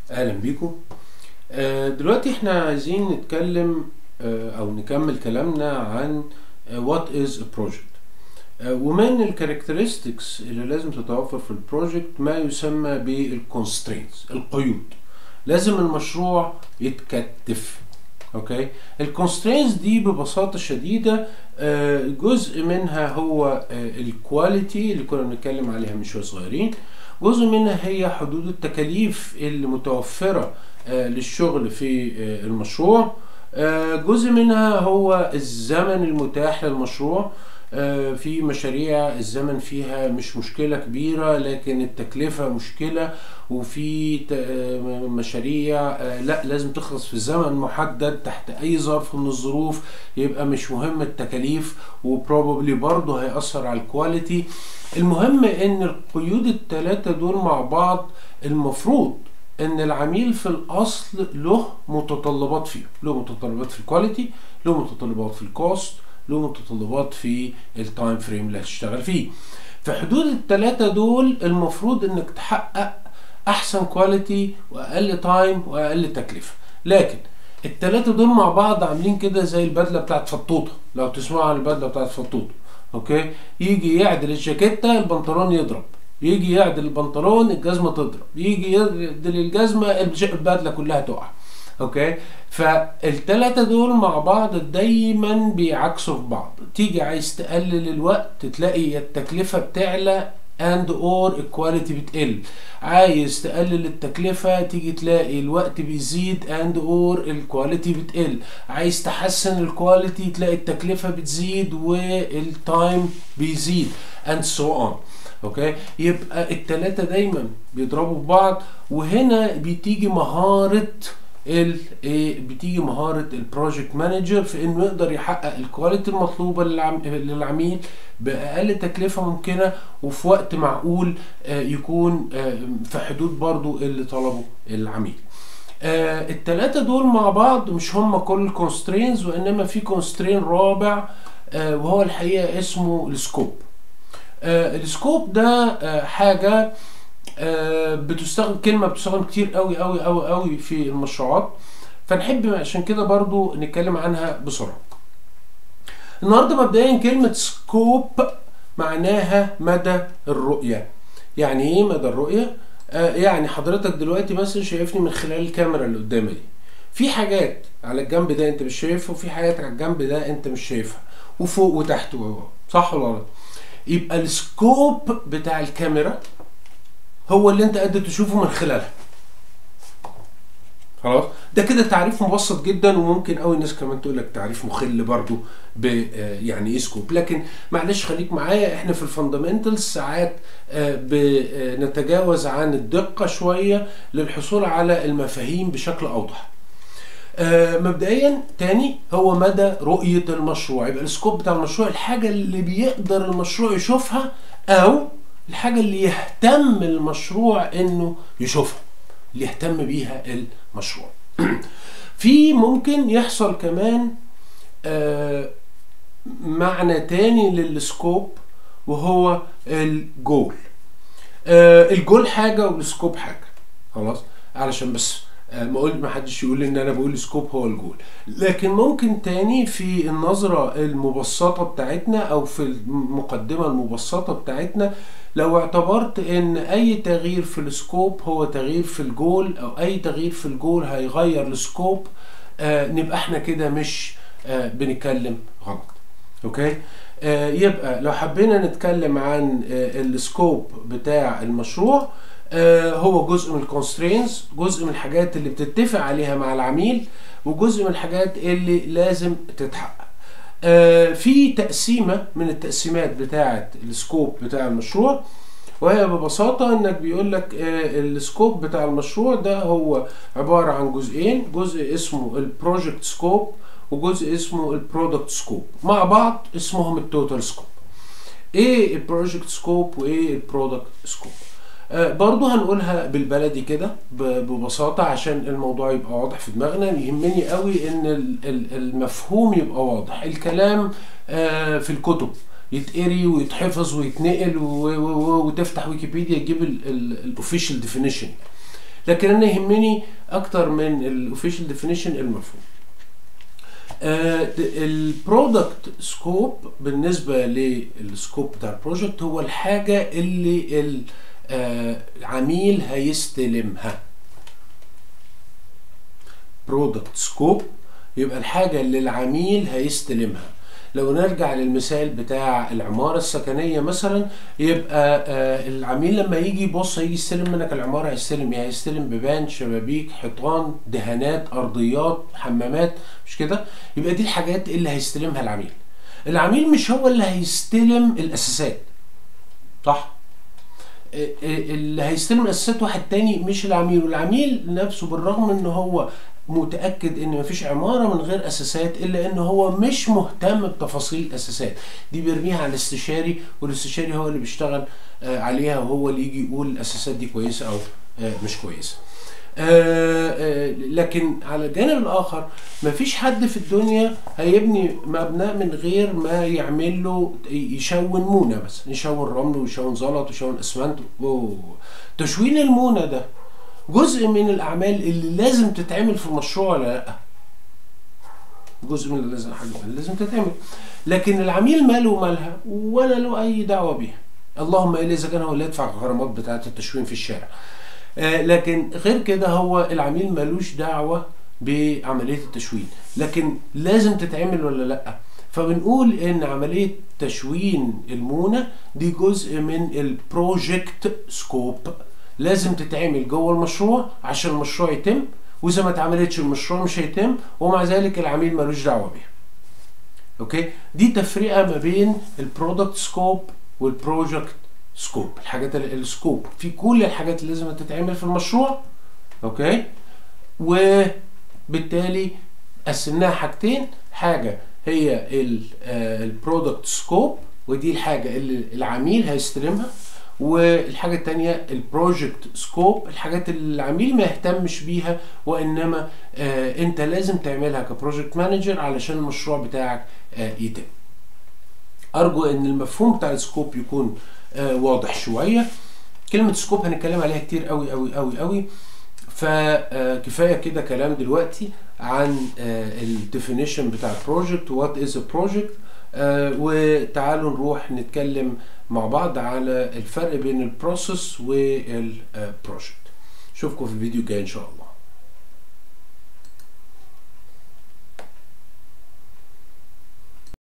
اهلا بيكم آه، دلوقتي احنا عايزين نتكلم آه، او نكمل كلامنا عن وات از a project آه، ومن الكاركترستكس اللي لازم تتوفر في البروجكت ما يسمى بالكونسترينتس القيود لازم المشروع يتكتف اوكي الكونسترينتس دي ببساطه شديده آه، جزء منها هو الكواليتي اللي كنا بنتكلم عليها من شويه صغيرين جزء منها هي حدود التكاليف المتوفره آه، للشغل في آه، المشروع آه، جزء منها هو الزمن المتاح للمشروع آه، في مشاريع الزمن فيها مش مشكلة كبيرة لكن التكلفة مشكلة وفي ت- آه، مشاريع آه، لا لازم تخلص في زمن محدد تحت أي ظرف من الظروف يبقى مش مهم التكاليف وبروبابلي برضه هيأثر على الكواليتي المهم ان القيود الثلاثة دول مع بعض المفروض ان العميل في الاصل له متطلبات فيه له متطلبات في الكواليتي له متطلبات في الكوست له متطلبات في التايم فريم اللي هتشتغل فيه في حدود الثلاثة دول المفروض انك تحقق احسن كواليتي واقل تايم واقل تكلفة لكن الثلاثة دول مع بعض عاملين كده زي البدلة بتاعت فطوطة لو تسمعوا عن البدلة بتاعت فطوطة اوكي يجي يعدل الجاكيتة البنطلون يضرب يجي يعدل البنطلون الجزمة تضرب يجي يعدل الجزمة الج- البدلة كلها تقع اوكي فالتلاتة دول مع بعض دايما بيعكسوا في بعض تيجي عايز تقلل الوقت تلاقي التكلفة بتعلى اند اور الكواليتي بتقل عايز تقلل التكلفة تيجي تلاقي الوقت بيزيد اند اور الكواليتي بتقل عايز تحسن الكواليتي تلاقي التكلفة بتزيد والتايم بيزيد and so on اوكي يبقى التلاتة دايما بيضربوا في بعض وهنا بتيجي مهارة ال إيه بتيجي مهارة البروجكت مانجر في انه يقدر يحقق الكواليتي المطلوبة للعم- للعميل بأقل تكلفة ممكنة وفي وقت معقول آه، يكون آه، في حدود برضو اللي طلبه العميل آه، التلاتة دول مع بعض مش هم كل الكونسترينز وانما في كونسترين رابع آه، وهو الحقيقة اسمه السكوب آه، السكوب ده آه، حاجة آه، بتستخدم كلمة بتستخدم كتير قوي قوي قوي قوي في المشروعات فنحب عشان كده برضو نتكلم عنها بسرعة النهاردة مبدئيا كلمة سكوب معناها مدى الرؤية يعني ايه مدى الرؤية آه يعني حضرتك دلوقتي مثلا شايفني من خلال الكاميرا اللي قدامي دي في حاجات على الجنب ده انت مش شايفها وفي حاجات على الجنب ده انت مش شايفها وفوق وتحت وهو صح ولا غلط يبقى السكوب بتاع الكاميرا هو اللي انت قادر تشوفه من خلالها خلاص ده كده تعريف مبسط جدا وممكن قوي الناس كمان تقول لك تعريف مخل برضو ب آه، يعني ايه سكوب لكن معلش خليك معايا احنا في الفاندامنتالز ساعات آه، بنتجاوز عن الدقه شويه للحصول على المفاهيم بشكل اوضح آه، مبدئيا تاني هو مدى رؤية المشروع يبقى السكوب بتاع المشروع الحاجة اللي بيقدر المشروع يشوفها أو الحاجة اللي يهتم المشروع إنه يشوفها اللي يهتم بيها المشروع في ممكن يحصل كمان آه، معنى تاني للسكوب وهو الجول آه، الجول حاجة والسكوب حاجة خلاص علشان بس آه، ما اقول ما حدش يقول ان انا بقول سكوب هو الجول لكن ممكن تاني في النظرة المبسطة بتاعتنا او في المقدمة المبسطة بتاعتنا لو اعتبرت ان اي تغيير في السكوب هو تغيير في الجول او اي تغيير في الجول هيغير السكوب آه نبقى احنا كده مش آه بنتكلم غلط اوكي آه يبقى لو حبينا نتكلم عن آه السكوب بتاع المشروع آه هو جزء من الكونسترينز جزء من الحاجات اللي بتتفق عليها مع العميل وجزء من الحاجات اللي لازم تتحقق آه في تقسيمة من التقسيمات بتاعة السكوب بتاع المشروع وهي ببساطة انك بيقول لك آه السكوب بتاع المشروع ده هو عبارة عن جزئين جزء اسمه البروجكت سكوب وجزء اسمه البرودكت سكوب مع بعض اسمهم التوتال سكوب ايه البروجكت سكوب وايه البرودكت سكوب آه برضو هنقولها بالبلدي كده ب- ببساطة عشان الموضوع يبقى واضح في دماغنا يهمني قوي ان ال- ال- المفهوم يبقى واضح الكلام آه في الكتب يتقري ويتحفظ ويتنقل و- و- و- وتفتح ويكيبيديا تجيب الاوفيشال ديفينيشن لكن انا يهمني اكتر من الاوفيشال ديفينيشن المفهوم البرودكت سكوب بالنسبه للسكوب بتاع البروجكت هو الحاجه اللي العميل هيستلمها برودكت سكوب يبقى الحاجه اللي العميل هيستلمها لو نرجع للمثال بتاع العمارة السكنية مثلا يبقى آه العميل لما يجي يبص هيجي يستلم منك العمارة هيستلم ايه؟ هيستلم بيبان شبابيك حيطان دهانات أرضيات حمامات مش كده؟ يبقى دي الحاجات اللي هيستلمها العميل. العميل مش هو اللي هيستلم الأساسات. صح؟ اللي هيستلم الأساسات واحد تاني مش العميل والعميل نفسه بالرغم ان هو متاكد ان مفيش عماره من غير اساسات الا ان هو مش مهتم بتفاصيل الاساسات دي بيرميها على الاستشاري والاستشاري هو اللي بيشتغل عليها وهو اللي يجي يقول الاساسات دي كويسه او مش كويسه لكن على الجانب الاخر مفيش حد في الدنيا هيبني مبنى من غير ما يعمل له يشون مونه مثلا يشون رمل ويشون زلط ويشون اسمنت تشوين المونه ده جزء من الاعمال اللي لازم تتعمل في المشروع ولا لا جزء من اللي لازم حاجه لازم تتعمل لكن العميل ماله ومالها ولا له اي دعوه بيها اللهم الا اذا كان هو اللي يدفع الغرامات بتاعه التشوين في الشارع آه لكن غير كده هو العميل مالوش دعوه بعمليه التشوين لكن لازم تتعمل ولا لا فبنقول ان عمليه تشوين المونه دي جزء من البروجكت سكوب لازم تتعمل جوه المشروع عشان المشروع يتم واذا ما اتعملتش المشروع مش هيتم ومع ذلك العميل ملوش دعوه بيها اوكي دي تفرقه ما بين البرودكت سكوب والبروجكت سكوب الحاجات السكوب في كل الحاجات اللي لازم تتعمل في المشروع اوكي وبالتالي قسمناها حاجتين حاجه هي البرودكت سكوب ودي الحاجه اللي العميل هيستلمها والحاجة التانية البروجكت سكوب الحاجات اللي العميل ما يهتمش بيها وإنما آه أنت لازم تعملها كبروجكت مانجر علشان المشروع بتاعك آه يتم أرجو إن المفهوم بتاع السكوب يكون آه واضح شوية كلمة سكوب هنتكلم عليها كتير قوي قوي قوي قوي فكفاية كده كلام دلوقتي عن الديفينيشن بتاع البروجكت وات از ا بروجكت وتعالوا نروح نتكلم مع بعض على الفرق بين البروسيس والبروجكت اشوفكم في الفيديو الجاي ان شاء الله